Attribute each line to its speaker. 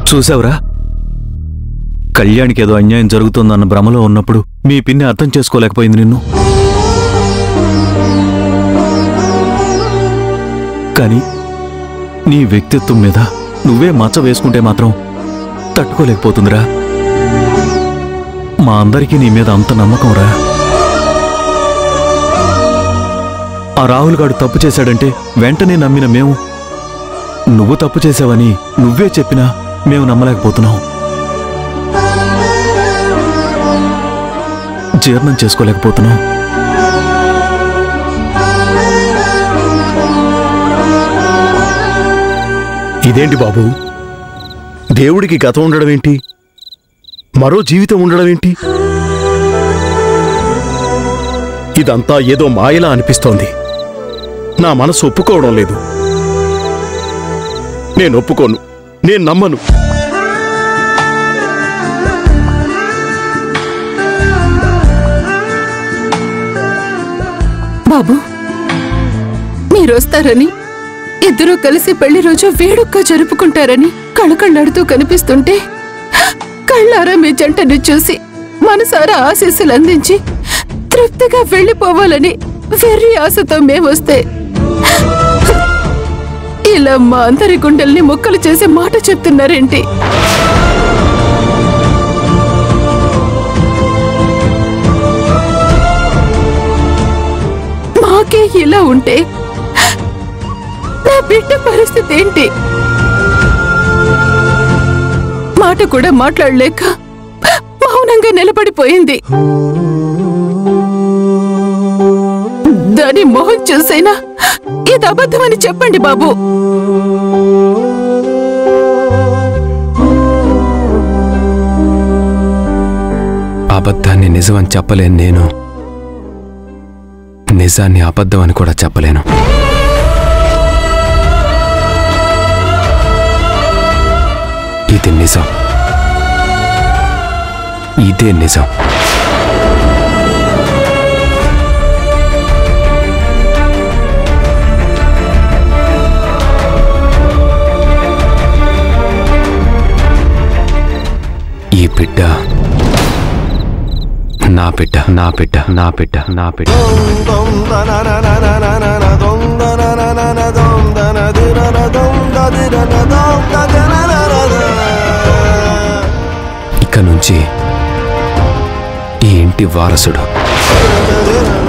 Speaker 1: చూసావురా కళ్యాణికి ఏదో అన్యాయం జరుగుతోందన్న భ్రమలో ఉన్నప్పుడు మీ పిన్ని అర్థం చేసుకోలేకపోయింది నిన్ను కానీ నీ వ్యక్తిత్వం మీద నువ్వే మచ్చ వేసుకుంటే మాత్రం తట్టుకోలేకపోతుందిరా మా అందరికీ నీ మీద అంత నమ్మకం రా ఆ రాహుల్ గాడు తప్పు చేశాడంటే వెంటనే నమ్మిన మేము నువ్వు తప్పు చేశావని నువ్వే చెప్పినా మేము నమ్మలేకపోతున్నాం జీర్ణం చేసుకోలేకపోతున్నాం
Speaker 2: ఇదేంటి బాబు దేవుడికి గతం ఉండడం ఏంటి మరో జీవితం ఉండడం ఏంటి ఇదంతా ఏదో మాయలా అనిపిస్తోంది నా మనసు ఒప్పుకోవడం లేదు నేను ఒప్పుకోను నేను నమ్మను
Speaker 3: బాబు మీరొస్తారని ఇద్దరూ కలిసి పెళ్లి రోజు వేడుక జరుపుకుంటారని కళకళ్ళాడుతూ కనిపిస్తుంటే కళ్ళారా మీ జంటని చూసి మనసారా ఆశీస్సులు అందించి తృప్తిగా వెళ్ళిపోవాలని వెర్రి ఆశతో మేమొస్తే ఇలా మా అందరి గుండెల్ని ముక్కలు చేసి మాట చెప్తున్నారేంటి మాకే ఇలా ఉంటే నా బిడ్డ పరిస్థితి ఏంటి మాట కూడా మాట్లాడలేక మౌనంగా నిలబడిపోయింది దాని మొహం చూసైనా ఇది అబద్ధమని చెప్పండి బాబు
Speaker 4: అబద్ధాన్ని నిజమని చెప్పలేను నేను నిజాన్ని అబద్ధం అని కూడా చెప్పలేను ఇది నిజం ఇదే నిజం ఈ బిడ్డ నా బిడ్డ నా బిడ్డ నా బిడ్డ నా బిడ్డ ఇక నుంచి ఈ ఇంటి వారసుడు